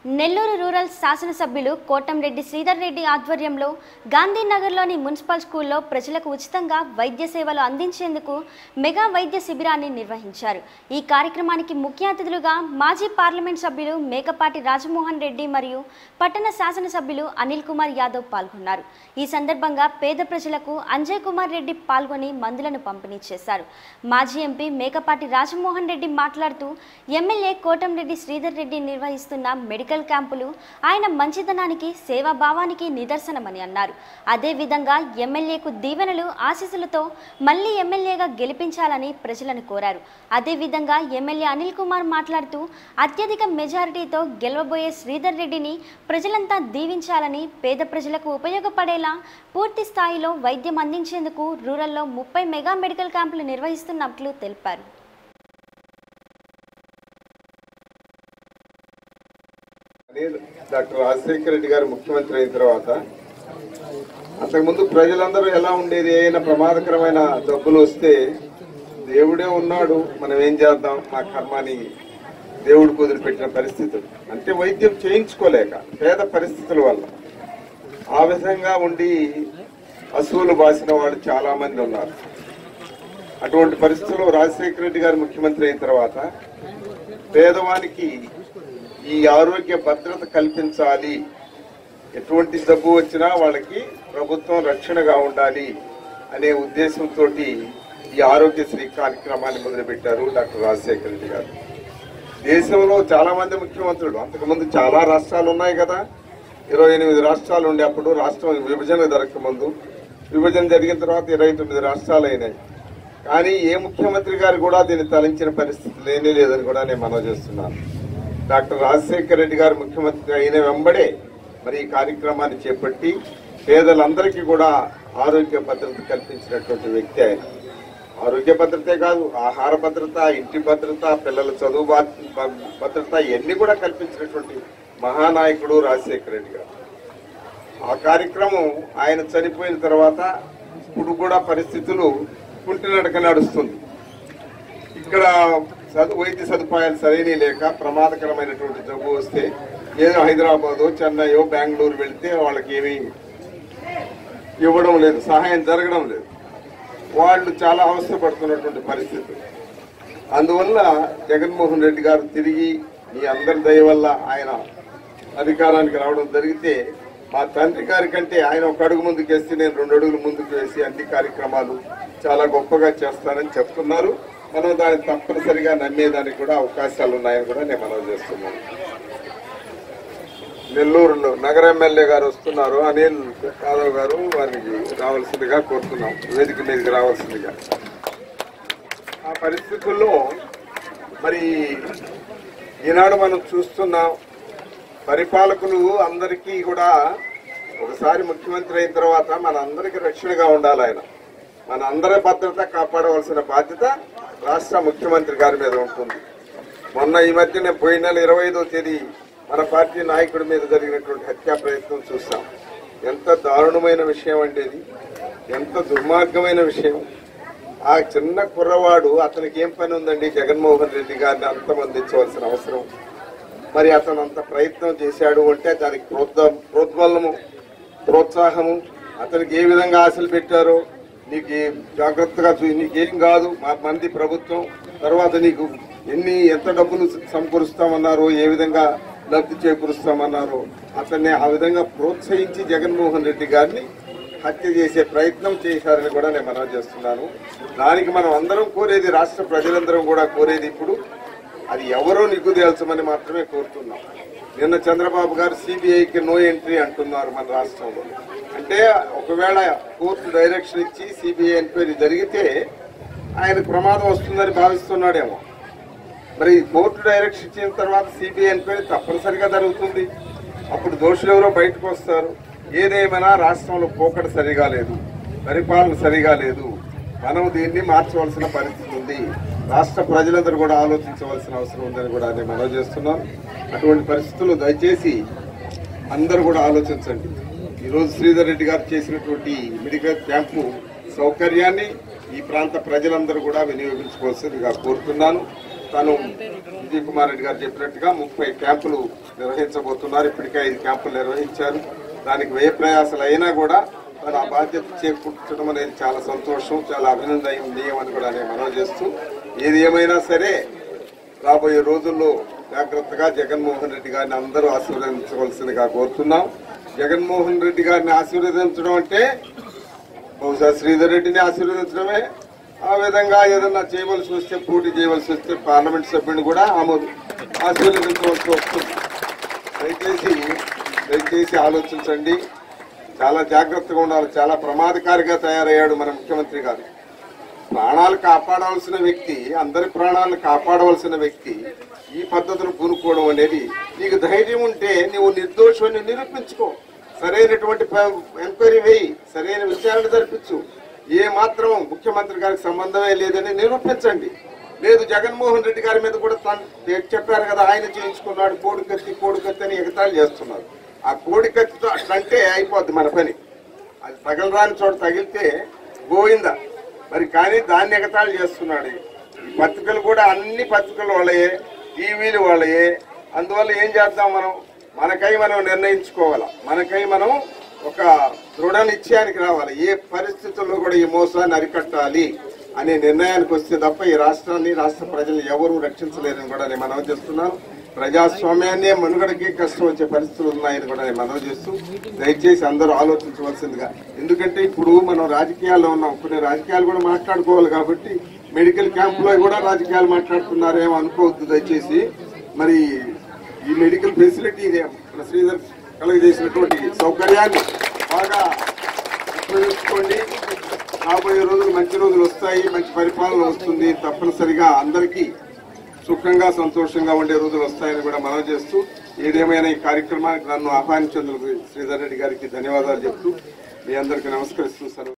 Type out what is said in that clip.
Nellore rural శాసనసభ్యులు కోటంరెడ్డి శ్రీధర్ రెడ్డి ఆధ్వర్యంలో గాంధీనగర్లోని municipal స్కూల్లో ప్రజలకు ఉచితంగా వైద్య సేవలు అందించేందుకు మెగా వైద్య శిబిరాన్ని నిర్వహించారు ఈ కార్యక్రమానికి ముఖ్య అతిథులుగా మాజీ పార్లమెంట్ సభ్యులు మేకపాటి రాజమోహన్ రెడ్డి మరియు పట్టణ శాసనసభ్యులు అనిల్ కుమార్ యాదవ్ పాల్గొన్నారు ఈ సందర్భంగా పేద ప్రజలకు అంజయ్ కుమార్ రెడ్డి పాల్గొని మందులను పంపిణీ చేశారు మాజీ ఎంపీ మేకపాటి రాజమోహన్ రెడ్డి మాట్లాడుతూ ఎమ్మెల్యే కోటంరెడ్డి శ్రీధర్ రెడ్డి నిర్వహిస్తున్న మెడికల్ క్యాంపులు ఆయన మంచితనానికి సేవాభావానికి నిదర్శనమని అన్నారు అదేవిధంగా ఎమ్మెల్యేకు దీవెనలు ఆశీస్సులతో మళ్లీ ఎమ్మెల్యేగా గెలిపించాలని ప్రజలను కోరారు అదేవిధంగా ఎమ్మెల్యే అనిల్ కుమార్ మాట్లాడుతూ అత్యధిక మెజారిటీతో గెలవబోయే శ్రీధర్ రెడ్డిని ప్రజలంతా దీవించాలని పేద ప్రజలకు ఉపయోగపడేలా పూర్తి స్థాయిలో వైద్యం అందించేందుకు రూరల్లో ముప్పై మెగా మెడికల్ క్యాంపులు నిర్వహిస్తున్నట్లు తెలిపారు నేను డాక్టర్ రాజశేఖర రెడ్డి గారు ముఖ్యమంత్రి అయిన తర్వాత అంతకుముందు ప్రజలందరూ ఎలా ఉండేది ఏదైనా ప్రమాదకరమైన జబ్బులు వస్తే దేవుడే ఉన్నాడు మనం ఏం చేద్దాం మా కర్మాని దేవుడు కుదిరిపెట్టిన పరిస్థితులు అంటే వైద్యం చేయించుకోలేక పేద పరిస్థితుల వల్ల ఆ విధంగా ఉండి అసూలు బాసిన వాళ్ళు చాలా మంది ఉన్నారు అటువంటి పరిస్థితుల్లో రాజశేఖర రెడ్డి గారు ముఖ్యమంత్రి అయిన తర్వాత పేదవానికి ఈ ఆరోగ్య భద్రత కల్పించాలి ఎటువంటి జబ్బు వచ్చినా వాళ్ళకి ప్రభుత్వం రక్షణగా ఉండాలి అనే ఉద్దేశంతో ఈ ఆరోగ్యశ్రీ కార్యక్రమాన్ని మొదలుపెట్టారు డాక్టర్ రాజశేఖర రెడ్డి గారు దేశంలో చాలా మంది ముఖ్యమంత్రులు అంతకుముందు చాలా రాష్ట్రాలు ఉన్నాయి కదా ఇరవై ఎనిమిది రాష్ట్రాలు ఉండే అప్పుడు రాష్ట్రం విభజన జరగకముందు విభజన జరిగిన తర్వాత ఇరవై తొమ్మిది రాష్ట్రాలు అయినాయి కానీ ఏ ముఖ్యమంత్రి గారు కూడా దీన్ని తలంచిన పరిస్థితి లేనే లేదని కూడా నేను మనవి చేస్తున్నాను డాక్టర్ రాజశేఖర రెడ్డి గారు ముఖ్యమంత్రి అయిన వెంబడే మరి ఈ కార్యక్రమాన్ని చేపట్టి పేదలందరికీ కూడా ఆరోగ్య భద్రత కల్పించినటువంటి వ్యక్తి ఆయన ఆరోగ్య భద్రతే కాదు ఆహార భద్రత ఇంటి భద్రత పిల్లల చదువు భా- భద్రత ఇవన్నీ కూడా కల్పించినటువంటి మహానాయకుడు రాజశేఖర రెడ్డి గారు ఆ కార్యక్రమం ఆయన చనిపోయిన తర్వాత ఇప్పుడు కూడా పరిస్థితులు కుంటినడక నడుస్తుంది ఇక్కడ చదువు వైద్య సదుపాయాలు సరైన లేక ప్రమాదకరమైనటువంటి జబ్బు వస్తే ఏదో హైదరాబాద్ చెన్నైయో బెంగళూరు వెళ్తే వాళ్ళకి ఏమీ ఇవ్వడం లేదు సహాయం జరగడం లేదు వాళ్ళు చాలా అవస్థపడుతున్నటువంటి పరిస్థితి అందువల్ల జగన్మోహన్ రెడ్డి గారు తిరిగి మీ అందరి దయ వల్ల ఆయన అధికారానికి రావడం జరిగితే మా తండ్రి గారి కంటే ఆయన ఒక అడుగు ముందుకు వేస్తే నేను రెండు అడుగులు ముందుకు వేసి అన్ని కార్యక్రమాలు చాలా గొప్పగా చేస్తానని చెప్తున్నారు మనం దాన్ని తప్పనిసరిగా నమ్మేదానికి కూడా అవకాశాలు ఉన్నాయని కూడా నేను మనవి చేస్తున్నాను నెల్లూరులో నగర ఎమ్మెల్యే గారు వస్తున్నారు అనిల్ యాదవ్ గారు వారికి రావాల్సిందిగా కోరుతున్నాం వేదిక మీదకి రావాల్సిందిగా ఆ పరిస్థితుల్లో మరి ఈనాడు మనం చూస్తున్నాం పరిపాలకులు అందరికీ కూడా ఒకసారి ముఖ్యమంత్రి అయిన తర్వాత మన అందరికీ రక్షణగా ఉండాలి ఆయన మన అందరి భద్రత కాపాడవలసిన బాధ్యత రాష్ట్ర ముఖ్యమంత్రి గారి మీద ఉంటుంది మొన్న ఈ మధ్యనే పోయిన నెల ఇరవై ఐదో తేదీ మన పార్టీ నాయకుడి మీద జరిగినటువంటి హత్యా ప్రయత్నం చూస్తాం ఎంత దారుణమైన విషయం అండి ఇది ఎంత దుర్మార్గమైన విషయం ఆ చిన్న కుర్రవాడు అతనికి ఏం పని ఉందండి జగన్మోహన్ రెడ్డి గారిని అంతమందించవలసిన అవసరం మరి అతను అంత ప్రయత్నం చేశాడు అంటే దానికి ప్రోత్సా ప్రోద్బలము ప్రోత్సాహము అతనికి ఏ విధంగా ఆశలు పెట్టారో నీకు ఏ- జాగ్రత్తగా చూ నీకేం కాదు మా మంది ప్రభుత్వం తర్వాత నీకు ఎన్ని ఎంత డబ్బులు సమకూరుస్తామన్నారో ఏ విధంగా లబ్ధి చేకూరుస్తామన్నారో అతన్ని ఆ విధంగా ప్రోత్సహించి జగన్మోహన్ రెడ్డి గారిని హత్య చేసే ప్రయత్నం చేశారని కూడా నేను మనవి చేస్తున్నాను దానికి మనం అందరం కోరేది రాష్ట్ర ప్రజలందరం కూడా కోరేది ఇప్పుడు అది ఎవరో నిగ్గు తేల్చమని మాత్రమే కోరుతున్నాం నిన్న చంద్రబాబు గారు సిబిఐకి నో ఎంట్రీ అంటున్నారు మన రాష్ట్రంలో అంటే ఒకవేళ కోర్టు డైరెక్షన్ ఇచ్చి సిబిఐ ఎంక్వైరీ జరిగితే ఆయన ప్రమాదం వస్తుందని భావిస్తున్నాడేమో మరి కోర్టు డైరెక్షన్ ఇచ్చిన తర్వాత సిబిఐ ఎంక్వైరీ తప్పనిసరిగా జరుగుతుంది అప్పుడు దోషులు ఎవరో బయటకు వస్తారు ఏదేమైనా రాష్ట్రంలో పోకడ సరిగా లేదు పరిపాలన సరిగా లేదు మనం దీన్ని మార్చవలసిన పరిస్థితి ఉంది రాష్ట్ర ప్రజలందరూ కూడా ఆలోచించవలసిన అవసరం ఉందని కూడా నేను మనవి చేస్తున్నాను అటువంటి పరిస్థితులు దయచేసి అందరూ కూడా ఆలోచించండి ఈరోజు శ్రీధర్ రెడ్డి గారు చేసినటువంటి మెడికల్ క్యాంపు సౌకర్యాన్ని ఈ ప్రాంత ప్రజలందరూ కూడా వినియోగించుకోవాల్సిందిగా కోరుతున్నాను తను విజయ్ కుమార్ రెడ్డి గారు చెప్పినట్టుగా ముప్పై క్యాంపులు నిర్వహించబోతున్నారు ఇప్పటికే ఐదు క్యాంపులు నిర్వహించారు దానికి వ్యయ ప్రయాసాలు అయినా కూడా తను ఆ బాధ్యత చేకూర్చడం అనేది చాలా సంతోషం చాలా అభినందనీయం అని కూడా నేను మనవి చేస్తూ ఏది ఏమైనా సరే రాబోయే రోజుల్లో జాగ్రత్తగా జగన్మోహన్ రెడ్డి గారిని అందరూ ఆశీర్వదించవలసిందిగా కోరుతున్నాం జగన్మోహన్ రెడ్డి గారిని ఆశీర్వదించడం అంటే బహుశా శ్రీధర్ రెడ్డిని ఆశీర్వదించడమే ఆ విధంగా ఏదన్నా చేయవలసి వస్తే పోటీ చేయవలసి వస్తే పార్లమెంట్ సభ్యుని కూడా ఆమోదు ఆశీర్వదించవలసి వస్తుంది దయచేసి దయచేసి ఆలోచించండి చాలా జాగ్రత్తగా ఉండాలి చాలా ప్రమాదకారిగా తయారయ్యాడు మన ముఖ్యమంత్రి గారు ప్రాణాలు కాపాడవలసిన వ్యక్తి అందరి ప్రాణాలను కాపాడవలసిన వ్యక్తి ఈ పద్ధతులు పూనుకోవడం అనేది నీకు ధైర్యం ఉంటే నువ్వు నిర్దోషాన్ని నిరూపించుకో సరైనటువంటి ప- ఎంక్వైరీ వేయి సరైన విచారణ జరిపించు ఏ మాత్రం ముఖ్యమంత్రి గారికి సంబంధమే లేదని నిరూపించండి లేదు జగన్మోహన్ రెడ్డి గారి మీద కూడా తను చెప్పారు కదా ఆయన చేయించుకున్నాడు కోడి కత్తి కోడి కత్తి అని ఎగతాళి చేస్తున్నారు ఆ కోడి కత్తితో అట్లంటే అయిపోద్ది మన పని అది తగలరాని చోట తగిలితే గోవింద మరి కానీ దాన్ని ఎగతాళి చేస్తున్నాడు ఈ పత్రికలు కూడా అన్ని పత్రికలు వాళ్ళయే టీవీలు వాళ్ళయే అందువల్ల ఏం చేద్దాం మనం మనకై మనం నిర్ణయించుకోవాలా మనకై మనం ఒక దృఢ నిశ్చయానికి రావాలి ఏ పరిస్థితుల్లో కూడా ఈ మోసాన్ని అరికట్టాలి అనే నిర్ణయానికి వస్తే తప్ప ఈ రాష్ట్రాన్ని రాష్ట్ర ప్రజలు ఎవరూ రక్షించలేరని కూడా నేను మనవి చేస్తున్నాను ప్రజాస్వామ్యాన్నే మనుగడకి కష్టం వచ్చే పరిస్థితులు ఉన్నాయని కూడా నేను మనవి చేస్తూ దయచేసి అందరూ ఆలోచించవలసిందిగా ఎందుకంటే ఇప్పుడు మనం రాజకీయాల్లో ఉన్నాం కొన్ని రాజకీయాలు కూడా మాట్లాడుకోవాలి కాబట్టి మెడికల్ క్యాంపులో కూడా రాజకీయాలు మాట్లాడుతున్నారేమో అనుకోవద్దు దయచేసి మరి ఈ మెడికల్ ఫెసిలిటీ ఇదే మన శ్రీధర్ కలుగజేసినటువంటి సౌకర్యాన్ని బాగా ఉపయోగించుకోండి రాబోయే రోజులు మంచి రోజులు వస్తాయి మంచి పరిపాలన వస్తుంది తప్పనిసరిగా అందరికీ సుఖంగా సంతోషంగా ఉండే రోజులు వస్తాయని కూడా మనం చేస్తూ ఏదేమైనా ఈ కార్యక్రమానికి నన్ను ఆహ్వానించేందుకు శ్రీధర్ రెడ్డి గారికి ధన్యవాదాలు చెప్తూ మీ అందరికీ నమస్కరిస్తూ సెలవు